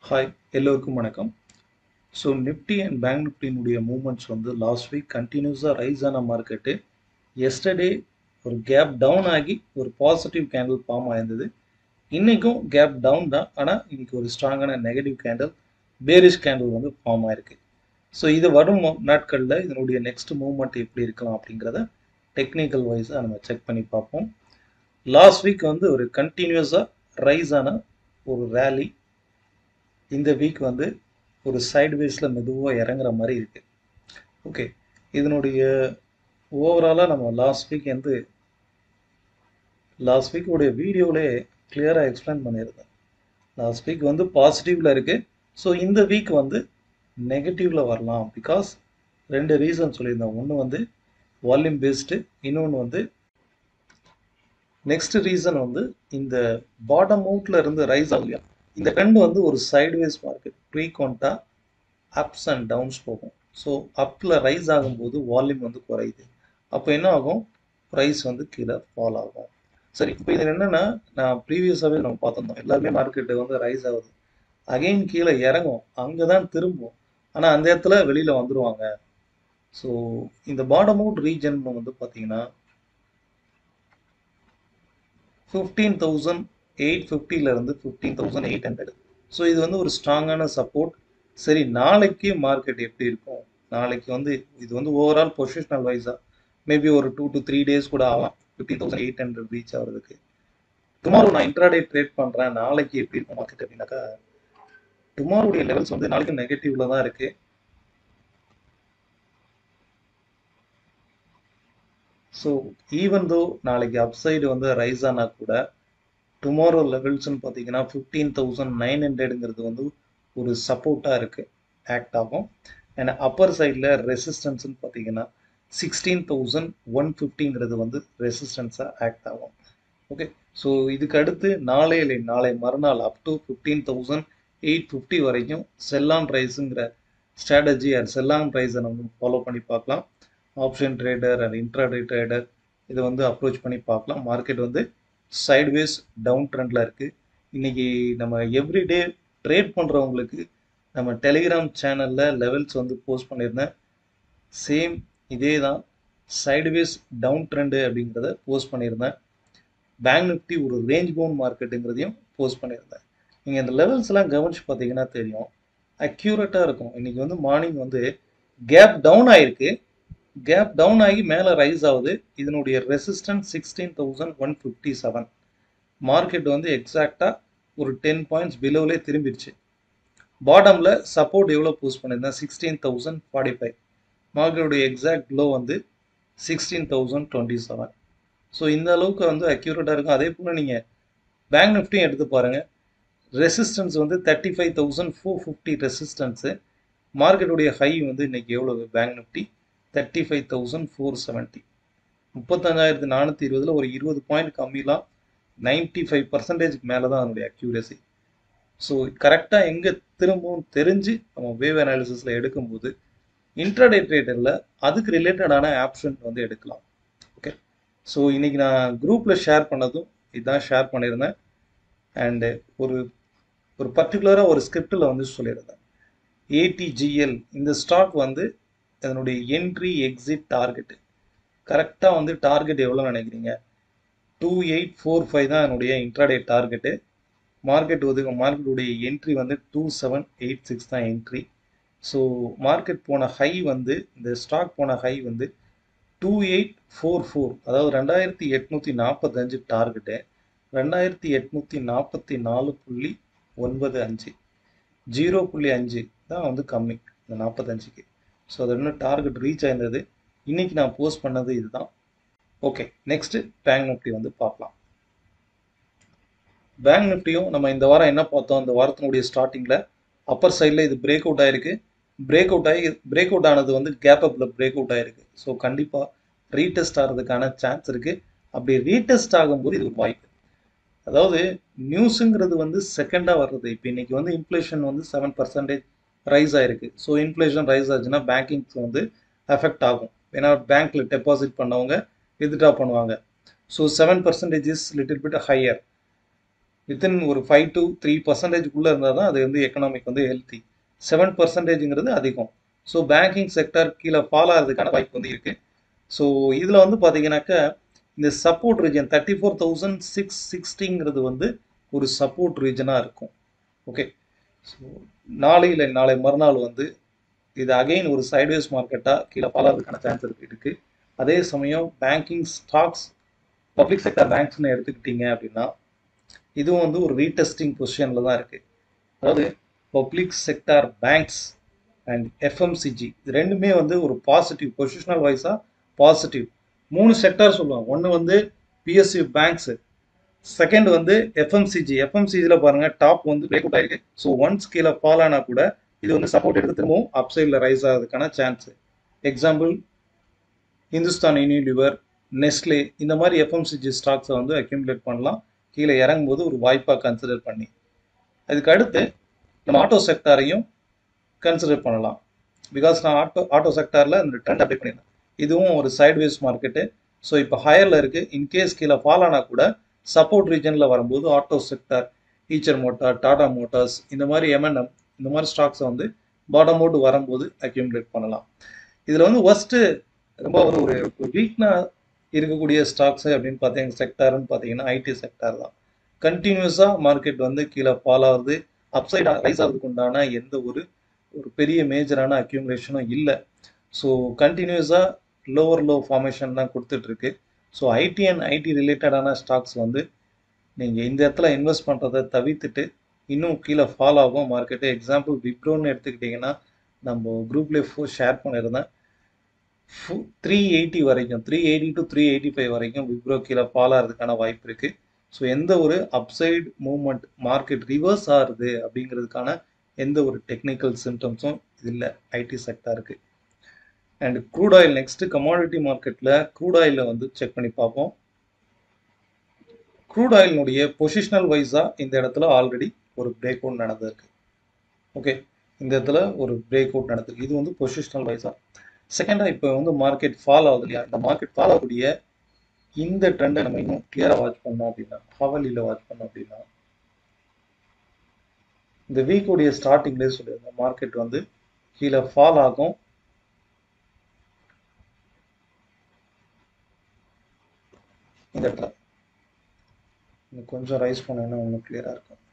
hi எல்லோருக்கும் வணக்கம் so Nifty and bank நிஃப்டினுடைய மூமெண்ட்ஸ் வந்து லாஸ்ட் வீக் கண்டினியூஸாக ரைஸ் ஆன மார்க்கெட்டு எஸ்டர்டே ஒரு கேப் டவுன் ஆகி ஒரு பாசிட்டிவ் கேண்டில் ஃபார்ம் ஆயிருந்தது இன்றைக்கும் கேப் டவுன் தான் ஆனால் இன்னைக்கு ஒரு ஸ்ட்ராங்கான நெகட்டிவ் கேண்டில் பேரிஷ் கேண்டில் வந்து ஃபார்ம் ஆயிருக்கு ஸோ இது வரும் மோ- நாட்களில் இதனுடைய நெக்ஸ்ட் மூவ்மெண்ட் எப்படி இருக்கலாம் அப்படிங்கிறத டெக்னிக்கல் வைஸாக நம்ம செக் பண்ணி பார்ப்போம் லாஸ்ட் வீக் வந்து ஒரு கண்டினியூஸாக ரைஸ் ஆன ஒரு ரேலி இந்த வீக் வந்து ஒரு சைட்வேஸில் மெதுவாக இறங்குற மாதிரி இருக்கு ஓகே இதனுடைய ஓவராலாக நம்ம லாஸ்ட் வீக் வந்து லாஸ்ட் வீக் உடைய வீடியோவிலே கிளியராக எக்ஸ்பிளைன் பண்ணியிருந்தேன் லாஸ்ட் வீக் வந்து பாசிட்டிவில் இருக்கு ஸோ இந்த வீக் வந்து நெகட்டிவ்ல வரலாம் பிகாஸ் ரெண்டு ரீசன் சொல்லியிருந்தேன் ஒன்று வந்து வால்யூம் பேஸ்டு இன்னொன்று வந்து நெக்ஸ்ட் ரீசன் வந்து இந்த பாட்டம் அவுட்ல இருந்து ரைஸ் ஆகும் இல்லையா இந்த ட்ரெண்ட் வந்து ஒரு சைட்வேஸ் மார்க்கெட் ஃப்ரீக்வெண்ட்டாக அப்ஸ் அண்ட் டவுன்ஸ் போகும் ஸோ அப்பில் ரைஸ் ஆகும்போது வால்யூம் வந்து குறையுது அப்போ என்ன ஆகும் ப்ரைஸ் வந்து கீழே ஃபால் ஆகும் சரி இப்போ இதில் என்னென்னா நான் ப்ரீவியஸாகவே நம்ம பார்த்துருந்தோம் எல்லாருமே மார்க்கெட்டு வந்து ரைஸ் ஆகுது அகைன் கீழே இறங்கும் அங்கே தான் திரும்பும் ஆனால் அந்த இடத்துல வெளியில் வந்துடுவாங்க ஸோ இந்த பாட்டம் அவுட் ரீஜன் வந்து பார்த்தீங்கன்னா ஃபிஃப்டீன் தௌசண்ட் எயிட் ஃபிஃப்டிலேருந்து fifteen thousand eight hundred so இது வந்து ஒரு ஸ்ட்ராங்கான சப்போர்ட் சரி நாளைக்கு மார்க்கெட் எப்படி இருக்கும் நாளைக்கு வந்து இது வந்து ஓவரால் பொசிஷனல் வைஸாக மேபி ஒரு டூ டு த்ரீ டேஸ் கூட ஆகலாம் fifteen thousand eight hundred reach ஆகிறதுக்கு டுமாரோ நான் இன்ட்ராடே ட்ரேட் பண்ணுறேன் நாளைக்கு எப்படி இருக்கும் மார்க்கெட் அப்படின்னாக்கா டுமாரோடைய லெவல்ஸ் வந்து நாளைக்கு நெகட்டிவ்ல தான் இருக்கு ஸோ ஈவன் தோ நாளைக்கு அப்சைடு வந்து ரைஸ் ஆனா கூட டுமாரோ லெவல்ஸ்னு பார்த்தீங்கன்னா ஃபிஃப்டீன் தௌசண்ட் நைன் ஹண்ட்ரடுங்கிறது வந்து ஒரு சப்போர்ட்டாக இருக்கு ஆக்ட் ஆகும் அண்ட் அப்பர் சைடில் ரெசிஸ்டன்ஸ்னு பார்த்தீங்கன்னா சிக்ஸ்டீன் தௌசண்ட் ஒன் ஃபிஃப்டிங்கிறது வந்து ரெசிஸ்டன்ஸாக ஆக்ட் ஆகும் ஓகே ஸோ இதுக்கு அடுத்து நாளை இல்லை நாளை மறுநாள் up to fifteen thousand eight fifty வரைக்கும் செல்லான் ரைஸுங்கிற ஸ்ட்ராட்டஜி அண்ட் செல்லான் ரைஸை நம்ம ஃபாலோ பண்ணி பார்க்கலாம் option trader and intraday trader இதை வந்து அப்ரோச் பண்ணி பார்க்கலாம் மார்க்கெட் வந்து சைட்வேஸ் டவுன் ட்ரெண்டில் இருக்குது இன்னைக்கு நம்ம எவ்ரிடே ட்ரேட் பண்ணுறவங்களுக்கு நம்ம டெலிகிராம் சேனலில் லெவல்ஸ் வந்து போஸ்ட் பண்ணியிருந்தேன் சேம் இதே தான் சைட்வேஸ் டவுன் ட்ரெண்டு அப்படிங்கிறத போஸ்ட் பண்ணியிருந்தேன் பேங்க் நிஃப்டி ஒரு ரேஞ்ச் பவுன் மார்க்கெட்டுங்கிறதையும் போஸ்ட் பண்ணியிருந்தேன் நீங்கள் இந்த லெவல்ஸ் எல்லாம் கவனிச்சு பார்த்தீங்கன்னா தெரியும் அக்யூரேட்டாக இருக்கும் இன்னைக்கு வந்து மார்னிங் வந்து கேப் டவுன் ஆயிருக்கு கேப் டவுன் ஆகி மேலே ரைஸ் ஆகுது இதனுடைய resistance sixteen thousand one fifty seven market வந்து எக்ஸாக்டாக ஒரு டென் பாயிண்ட்ஸ் பிலோவிலே திரும்பிடுச்சு பாட்டமில் சப்போர்ட் எவ்வளோ போஸ்ட் பண்ணியிருந்தேன் சிக்ஸ்டீன் தௌசண்ட் ஃபார்ட்டி ஃபைவ் மார்க்கெட்டுடைய எக்ஸாக்ட் லோ வந்து sixteen thousand twenty seven so இந்த அளவுக்கு வந்து அக்யூரேட்டாக இருக்கும் அதே போல் நீங்கள் பேங்க் நிஃப்டியும் எடுத்து பாருங்கள் ரெசிஸ்டன்ஸ் வந்து thirty five thousand four fifty resistance மார்க்கெட்டுடைய ஹை வந்து இன்னைக்கு எவ்வளவு bank Nifty thirty five thousand four seventy முப்பத்தஞ்சாயிரத்து நானூற்றி இருபதில் ஒரு இருபது பாயிண்ட் கம்மிலாம் நைன்டி ஃபைவ் பர்சன்டேஜ்க்கு மேலே தான் அதனுடைய அக்யூரசி ஸோ கரெக்டாக எங்கே திரும்பவும் தெரிஞ்சு நம்ம வேவ் அனாலிசிஸில் எடுக்கும்போது இன்ட்ராடே ட்ரேடரில் அதுக்கு ரிலேட்டடான ஆப்ஷன் வந்து எடுக்கலாம் ஓகே ஸோ இன்னைக்கு நான் குரூப்பில் ஷேர் பண்ணதும் இதுதான் ஷேர் பண்ணியிருந்தேன் அண்டு ஒரு ஒரு பர்டிகுலராக ஒரு ஸ்கிரிப்டில் வந்து சொல்லியிருந்தேன் ஏடிஜிஎல் இந்த ஸ்டாக் வந்து அதனுடைய என்ட்ரி எக்ஸிட் டார்கெட்டு கரெக்டாக வந்து டார்கெட் எவ்வளோ நினைக்கிறீங்க டூ எயிட் ஃபோர் ஃபைவ் தான் என்னுடைய இன்ட்ராடே டார்கெட்டு மார்க்கெட் ஒதுக்க மார்க்கெட்டுடைய என்ட்ரி வந்து டூ செவன் எயிட் சிக்ஸ் தான் என்ட்ரி ஸோ மார்க்கெட் போன ஹை வந்து இந்த ஸ்டாக் போன ஹை வந்து டூ எயிட் ஃபோர் ஃபோர் அதாவது ரெண்டாயிரத்தி எட்நூற்றி நாற்பத்தஞ்சு டார்கெட்டு ரெண்டாயிரத்தி எட்நூற்றி நாற்பத்தி நாலு புள்ளி ஒன்பது அஞ்சு ஜீரோ புள்ளி அஞ்சு தான் வந்து கம்மி இந்த நாற்பத்தஞ்சுக்கு ஸோ அது இன்னும் டார்கெட் ரீச் ஆயிருந்தது இன்னைக்கு நான் போஸ்ட் பண்ணது இதுதான் ஓகே நெக்ஸ்ட் பேங்க் நிஃப்டி வந்து பார்க்கலாம் பேங்க் நிஃப்டியும் நம்ம இந்த வாரம் என்ன பார்த்தோம் இந்த வாரத்தினுடைய ஸ்டார்டிங்கில் அப்பர் சைடில் இது பிரேக் அவுட் ஆயிருக்கு பிரேக் அவுட் ஆகி பிரேக் அவுட் ஆனது வந்து கேப் அப்பில் பிரேக் அவுட் ஆயிருக்கு ஸோ கண்டிப்பாக ரீடெஸ்ட் ஆகிறதுக்கான சான்ஸ் இருக்குது அப்படி ரீடெஸ்ட் ஆகும்போது இது ஒரு வாய்ப்பு அதாவது நியூஸுங்கிறது வந்து செகண்டாக வர்றது இப்போ இன்னைக்கு வந்து இன்ஃப்ளேஷன் வந்து செவன் பர்சன்டேஜ் ரைஸ் ஆயிருக்கு ஸோ இன்ஃப்ளேஷன் ரைஸ் ஆச்சுன்னா பேங்கிங்ஸ் வந்து எஃபெக்ட் ஆகும் ஏன்னா பேங்க்கில் டெபாசிட் பண்ணவங்க வித்ட்ரா பண்ணுவாங்க so seven percentage is little bit higher within ஒரு ஃபைவ் டு த்ரீ பர்சன்டேஜ்குள்ளே இருந்தால் தான் அது வந்து எக்கனாமிக் வந்து ஹெல்த்தி செவன் பர்சன்டேஜுங்கிறது அதிகம் ஸோ பேங்கிங் செக்டர் கீழே ஃபால் ஆகிறதுக்கான வாய்ப்பு வந்து இருக்குது ஸோ இதில் வந்து பார்த்தீங்கன்னாக்கா இந்த support region thirty four thousand six சிக்ஸ்டிங்கிறது வந்து ஒரு சப்போர்ட் ரீஜனாக இருக்கும் ஓகே ஸோ நாளை இல்லை நாளை மறுநாள் வந்து இது அகைன் ஒரு சைட்வேஸ் மார்க்கெட்டாக கீழே ஃபால் ஆகிறதுக்கான சான்ஸ் இருக்கு இருக்குது அதே சமயம் பேங்கிங் ஸ்டாக்ஸ் பப்ளிக் செக்டர் பேங்க்ஸ்னு எடுத்துக்கிட்டீங்க அப்படின்னா இதுவும் வந்து ஒரு ரீடெஸ்டிங் பொசிஷனில் தான் இருக்குது அதாவது public sector banks and FMCG இது ரெண்டுமே வந்து ஒரு பாசிட்டிவ் பொசிஷனல் வைஸாக பாசிட்டிவ் மூணு செக்டார் சொல்லுவாங்க ஒன்று வந்து பிஎஸ்சி பேங்க்ஸு செகண்ட் வந்து எஃப்எம்சிஜி எஃப்எம்சிஜியில் பாருங்கள் டாப் வந்து பிரேக் அவுட் ஆயிருக்கு ஸோ ஒன்ஸ் கீழே ஃபால் ஆனால் கூட இது வந்து சப்போர்ட் எடுத்து திரும்பவும் அப் சைடில் ரைஸ் ஆகிறதுக்கான chance example Hindustan Unilever Nestle இந்த மாதிரி எஃப்எம்சிஜி ஸ்டாக்ஸை வந்து அக்யூமுலேட் பண்ணலாம் கீழே இறங்கும்போது ஒரு வாய்ப்பாக கன்சிடர் பண்ணி அதுக்கு அடுத்து நம்ம ஆட்டோ செக்டாரையும் கன்சிடர் பண்ணலாம் பிகாஸ் நான் ஆட்டோ ஆட்டோ செக்டாரில் இந்த ட்ரெண்ட் அப்ளை பண்ணியிருந்தேன் இதுவும் ஒரு சைட்வேஸ் மார்க்கெட்டு ஸோ இப்போ ஹையரில் இருக்குது இன்கேஸ் கீழே ஃபால் ஆனால் கூட சப்போர்ட் ரீஜனில் வரும்போது auto sector Eicher motor Tata motors இந்த மாதிரி எம்என்எம் இந்த மாதிரி ஸ்டாக்ஸை வந்து பாட்டம் அவுட் வரும்போது அக்யூமுலேட் பண்ணலாம் இதில் வந்து ஃபஸ்ட்டு ரொம்ப ஒரு ஒரு வீக்னா இருக்கக்கூடிய ஸ்டாக்ஸ் அப்படின்னு பார்த்தீங்கன்னா செக்டார்னு பார்த்தீங்கன்னா ஐடி செக்டார் தான் கண்டினியூஸாக மார்க்கெட் வந்து கீழே ஃபால் ஆகுது அப்சைட் ரைஸ் ஆகிறதுக்கு உண்டான எந்த ஒரு ஒரு பெரிய மேஜரான அக்யூமுலேஷனும் இல்லை ஸோ கண்டினியூஸாக லோவர் லோ ஃபார்மேஷன் தான் கொடுத்துட்ருக்கு ஸோ ஐடி அண்ட் ஐடி ரிலேட்டடான ஸ்டாக்ஸ் வந்து நீங்கள் இந்த இடத்துல இன்வெஸ்ட் பண்ணுறதை தவிர்த்துட்டு இன்னும் கீழே ஃபால் ஆகும் மார்க்கெட்டு எக்ஸாம்பிள் விப்ரோன்னு எடுத்துக்கிட்டிங்கன்னா நம்ம குரூப்லேயே ஃபோ ஷேர் பண்ணியிருந்தேன் த்ரீ எயிட்டி வரைக்கும் three eighty to three eighty five வரைக்கும் விப்ரோ கீழே ஃபால் ஆகிறதுக்கான வாய்ப்பு இருக்குது ஸோ எந்த ஒரு அப்சைடு மூவ்மெண்ட் மார்க்கெட் ரிவர்ஸ் ஆகுது அப்படிங்கிறதுக்கான எந்த ஒரு டெக்னிக்கல் சிம்டம்ஸும் இல்லை ஐடி செக்டாருக்கு அண்ட் க்ரூட் ஆயில் நெக்ஸ்ட் கமாடிட்டி மார்க்கெட்டில் க்ரூட் ஆயிலில் வந்து செக் பண்ணி பார்ப்போம் க்ரூட் ஆயிலினுடைய பொசிஷனல் வைஸாக இந்த இடத்துல ஆல்ரெடி ஒரு பிரேக் அவுட் நடந்திருக்கு ஓகே இந்த இடத்துல ஒரு பிரேக் அவுட் நடந்திருக்கு இது வந்து பொசிஷனல் வைஸாக செகண்டாக இப்போ வந்து மார்க்கெட் ஃபால் ஆகுது இல்லையா இந்த மார்க்கெட் ஃபால் ஆகக்கூடிய இந்த ட்ரெண்டை நம்ம இன்னும் கிளியராக வாட்ச் பண்ணோம் அப்படின்னா ஹவலியில் வாட்ச் பண்ணோம் அப்படின்னா இந்த வீக்குடைய ஸ்டார்டிங்லேயே சொல்லியிருந்தேன் மார்க்கெட் வந்து கீழே ஃபால் ஆகும் இந்த இடத்துல இன்னும் கொஞ்சம் ரைஸ் பண்ணீங்கன்னா இன்னும் கிளியராக இருக்கும்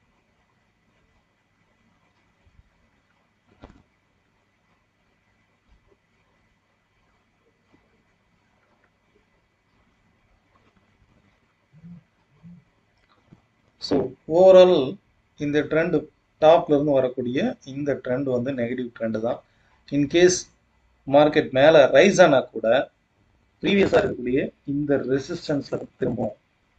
ஸோ ஓவரால் இந்த ட்ரெண்ட் டாப்ல இருந்து வரக்கூடிய இந்த ட்ரெண்ட் வந்து நெகட்டிவ் ட்ரெண்ட் தான் இன்கேஸ் மார்க்கெட் மேலே ரைஸ் ஆனால் கூட ப்ரீவியஸாக இருக்கக்கூடிய இந்த ரெசிஸ்டன்ஸில் திரும்பவும்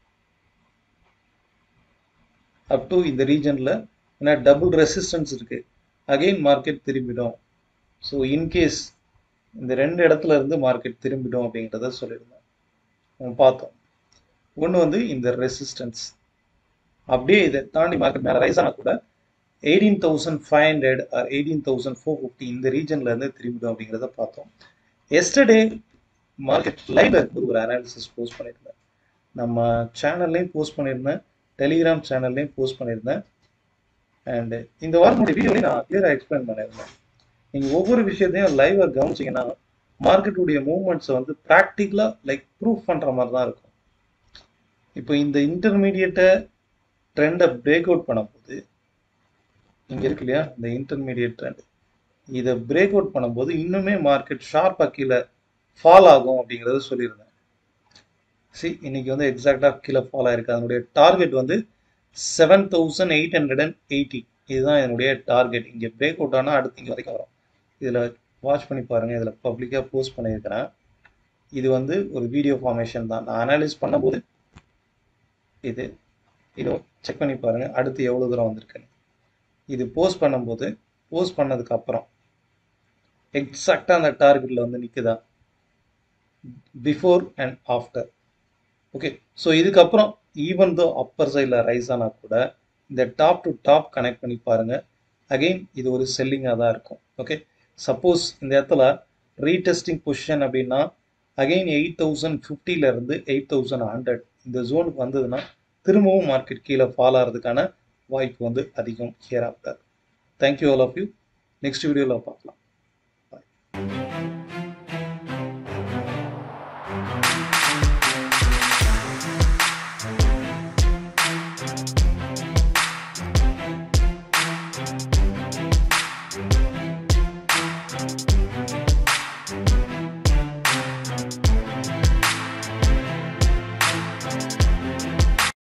அப் டு இந்த ரீஜனில் ஏன்னா டபுள் ரெசிஸ்டன்ஸ் இருக்குது அகெயின் மார்க்கெட் திரும்பிடும் ஸோ இன்கேஸ் இந்த ரெண்டு இடத்துல இருந்து மார்க்கெட் திரும்பிடும் அப்படிங்கிறத சொல்லியிருந்தேன் நம்ம பார்த்தோம் ஒன்று வந்து இந்த ரெசிஸ்டன்ஸ் அப்படியே இதை தாண்டி மார்க்கெட் மேலே ரைஸ் ஆனால் கூட eighteen thousand five hundred or eighteen thousand four fifty இந்த ரீஜன்ல இருந்து திரும்பிடும் அப்படிங்கிறத பார்த்தோம் எஸ்டர்டே மார்க்கெட் லைவ்ல இருக்கும்போது ஒரு அனாலிசிஸ் போஸ்ட் பண்ணியிருந்தேன் நம்ம சேனல்லையும் போஸ்ட் பண்ணியிருந்தேன் டெலிகிராம் சேனல்லையும் போஸ்ட் பண்ணியிருந்தேன் அண்ட் இந்த வாரமுடைய வீடியோலையும் நான் கிளியராக எக்ஸ்பிளைன் பண்ணியிருந்தேன் நீங்கள் ஒவ்வொரு விஷயத்தையும் லைவாக கவனிச்சிங்கன்னா மார்க்கெட்டுடைய மூவ்மெண்ட்ஸை வந்து ப்ராக்டிக்கலாக லைக் ப்ரூவ் பண்ணுற மாதிரி தான் இருக்கும் இப்போ இந்த இன்டர்மீடியட்டை ட்ரெண்டை பிரேக் அவுட் பண்ணும்போது இங்கே இருக்கு இல்லையா இந்த இன்டர்மீடியட் ட்ரெண்ட் இதை பிரேக் அவுட் பண்ணும்போது இன்னுமே மார்க்கெட் ஷார்ப்பாக கீழே ஃபால் ஆகும் அப்படிங்கிறத சொல்லியிருந்தேன் சி இன்னைக்கு வந்து எக்ஸாக்டாக கீழே ஃபால் ஆயிருக்கு அதனுடைய டார்கெட் வந்து seven thousand eight hundred and eighty இதுதான் என்னுடைய டார்கெட் இங்கே பிரேக் அவுட் ஆனால் அடுத்து இங்கே வரைக்கும் வரும் இதில் வாட்ச் பண்ணி பாருங்கள் இதில் பப்ளிக்காக போஸ்ட் பண்ணியிருக்கிறேன் இது வந்து ஒரு வீடியோ ஃபார்மேஷன் தான் நான் அனலைஸ் பண்ணும்போது இது இது செக் பண்ணி பாருங்கள் அடுத்து எவ்வளோ தூரம் வந்திருக்குன்னு இது போஸ்ட் பண்ணும்போது போஸ்ட் பண்ணதுக்கு அப்புறம் எக்ஸாக்டாக அந்த டார்கெட்டில் வந்து நிற்குதா before and after okay so இதுக்கப்புறம் ஈவன் தோ அப்பர் சைடில் ரைஸ் ஆனால் கூட இந்த டாப் டு டாப் கனெக்ட் பண்ணி பாருங்கள் அகெயின் இது ஒரு செல்லிங்காக தான் இருக்கும் ஓகே சப்போஸ் இந்த இடத்துல ரீடெஸ்டிங் பொசிஷன் அப்படின்னா அகெயின் எயிட் தௌசண்ட் ஃபிஃப்டிலேருந்து எயிட் தௌசண்ட் ஹண்ட்ரட் இந்த ஜோனுக்கு வந்ததுன்னா திரும்பவும் மார்க்கெட் கீழே ஃபால் ஆகிறதுக்கான வாய்ப்பு வந்து அதிகம் here after thank you all of you next வீடியோவில் பார்க்கலாம்